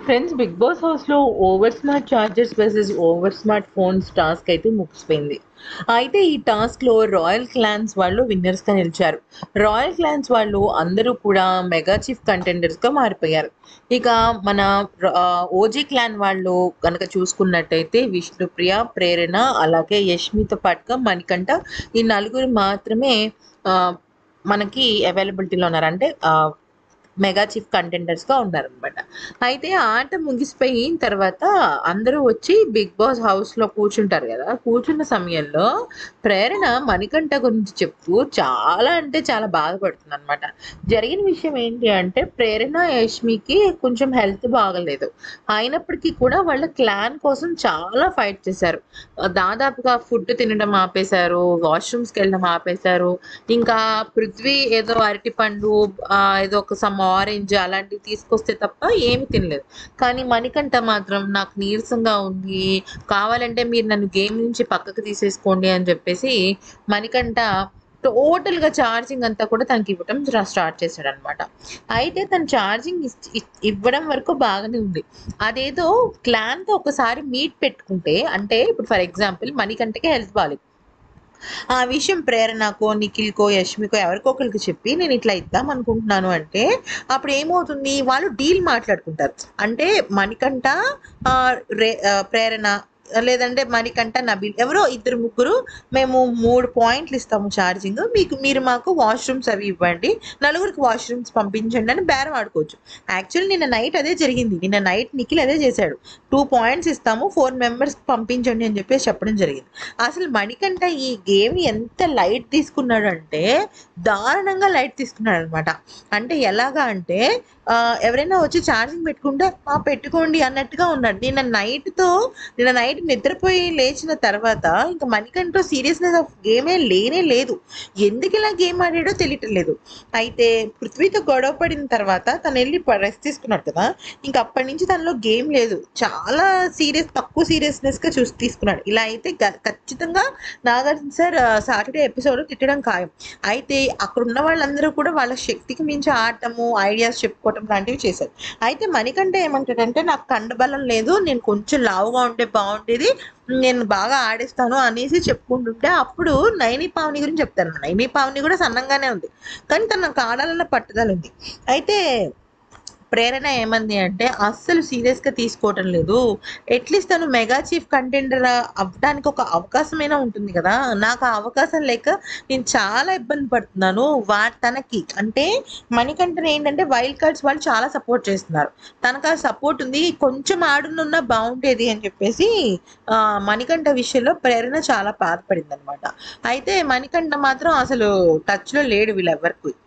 friends Bigg Boss హౌస్లో over smart chargers versus over smart phones task అయితే ముగిసిపోయింది అయితే ఈ టాస్క్లో రాయల్ క్లాన్స్ వాళ్ళు విన్నర్స్గా నిలిచారు రాయల్ క్లాన్స్ వాళ్ళు అందరూ కూడా మెగా చీఫ్ కంటెండర్స్గా మారిపోయారు ఇక మన ఓజీ క్లాన్ వాళ్ళు కనుక చూసుకున్నట్టయితే విష్ణుప్రియ ప్రేరణ అలాగే యష్మితో పాటుగా మణికంఠ ఈ నలుగురు మాత్రమే ఆ, మనకి అవైలబిలిటీలో ఉన్నారు అంటే ఆ, మెగా చీఫ్ కంటెండర్స్గా ఉన్నారనమాట అయితే ఆ ఆట ముగిసిపోయిన తర్వాత అందరూ వచ్చి బిగ్ బాస్ హౌస్లో కూర్చుంటారు కదా కూర్చున్న సమయంలో ప్రేరణ మణికంఠ గురించి చెప్తూ చాలా అంటే చాలా బాధపడుతుంది అనమాట జరిగిన విషయం ఏంటి అంటే ప్రేరణ యష్మికి కొంచెం హెల్త్ బాగలేదు అయినప్పటికీ కూడా వాళ్ళ క్లాన్ కోసం చాలా ఫైట్ చేశారు దాదాపుగా ఫుడ్ తినడం ఆపేశారు వాష్రూమ్స్కి వెళ్ళడం ఆపేశారు ఇంకా పృథ్వీ ఏదో అరటిపండు ఆ, ఏదో ఒక సమ్ ఆరెంజ్ అలాంటివి తీసుకొస్తే తప్ప ఏమి తినలేదు కానీ మణికంఠ మాత్రం నాకు నీరసంగా ఉంది కావాలంటే మీరు నన్ను గేమ్ నుంచి పక్కకు తీసేసుకోండి అని చెప్పేసి మణికంఠ టోటల్గా ఛార్జింగ్ అంతా కూడా తనకి ఇవ్వడం స్టార్ట్ చేశాడు అనమాట అయితే తను ఛార్జింగ్ ఇవ్వడం వరకు బాగానే ఉంది అదేదో క్లాన్తో ఒకసారి మీట్ పెట్టుకుంటే అంటే ఇప్పుడు ఫర్ ఎగ్జాంపుల్ మణికంఠకి హెల్త్ బాగాలేదు ఆ విషయం ప్రేరణకో నిఖిల్కో యష్మికో ఎవరికో ఒకరికి చెప్పి నేను ఇట్లా ఇద్దాం అనుకుంటున్నాను అంటే అప్పుడు ఏమవుతుంది వాళ్ళు డీల్ మాట్లాడుకుంటారు అంటే మణికంఠ ఆ, రే ఆ, ప్రేరణ లేదంటే మణికంఠ నబీల్ ఎవరో ఇద్దరు ముగ్గురు మేము మూడు పాయింట్లు ఇస్తాము ఛార్జింగ్ మీకు మీరు మాకు వాష్రూమ్స్ అవి ఇవ్వండి నలుగురికి వాష్రూమ్స్ పంపించండి అని బేరం ఆడుకోవచ్చు యాక్చువల్లీ నిన్న నైట్ అదే జరిగింది నిన్న నైట్ నిఖిల్ అదే చేశాడు టూ పాయింట్స్ ఇస్తాము ఫోర్ మెంబర్స్ పంపించండి అని చెప్పేసి చెప్పడం జరిగింది అసలు మణికంఠ ఈ గేమ్ ఎంత లైట్ తీసుకున్నాడు అంటే దారుణంగా లైట్ తీసుకున్నాడు అనమాట అంటే ఎలాగా అంటే ఆ, ఎవరైనా వచ్చి ఛార్జింగ్ పెట్టుకుంటే ఆ పెట్టుకోండి అన్నట్టుగా ఉన్నాడు నిన్న నైట్తో నిన్న నైట్ నిద్రపోయి లేచిన తర్వాత ఇంకా మణికంఠ సీరియస్నెస్ ఆఫ్ గేమే లేనే లేదు ఎందుకు ఇలా గేమ్ ఆడాడో తెలియటం లేదు అయితే పృథ్వీతో గొడవ పడిన తర్వాత తను వెళ్ళి రెస్ట్ తీసుకున్నాడు కదా ఇంకా అప్పటి నుంచి తనలో గేమ్ లేదు చాలా సీరియస్ తక్కువ సీరియస్నెస్గా చూసి తీసుకున్నాడు ఇలా అయితే గ- ఖచ్చితంగా నాగార్జున సార్ సాటర్డే ఎపిసోడ్ తిట్టడం ఖాయం అయితే అక్కడ ఉన్న వాళ్ళందరూ కూడా వాళ్ళ శక్తికి మించి ఆడటము ఐడియాస్ చెప్పుకోవటం లాంటివి చేశారు అయితే మణికంఠ ఏమంటాడంటే నాకు కండబలం లేదు నేను కొంచెం లావుగా ఉంటే బాగుండేది నేను బాగా ఆడేస్తాను అనేసి చెప్పుకుంటుంటే అప్పుడు నైని పావని గురించి చెప్తాను నైని పావని కూడా సన్నంగానే ఉంది కానీ తనకు ఆడాలన్న పట్టుదల ఉంది అయితే ప్రేరణ ఏమంది అంటే అస్సలు సీరియస్గా తీసుకోవటం లేదు అట్లీస్ట్ తను మెగా చీఫ్ కంటెండర్ అవ్వడానికి ఒక అవకాశమైనా ఉంటుంది కదా నాకు ఆ అవకాశం లేక నేను చాలా ఇబ్బంది పడుతున్నాను వా తనకి అంటే మణికంఠన్ ఏంటంటే వైల్డ్ కార్డ్స్ వాళ్ళు చాలా సపోర్ట్ చేస్తున్నారు తనకు ఆ సపోర్ట్ ఉంది కొంచెం ఆడునున్నా బాగుండేది అని చెప్పేసి ఆ, మణికంఠ విషయంలో ప్రేరణ చాలా బాధపడింది అనమాట అయితే మణికంఠ మాత్రం అసలు టచ్లో లేడు వీళ్ళెవ్వరికి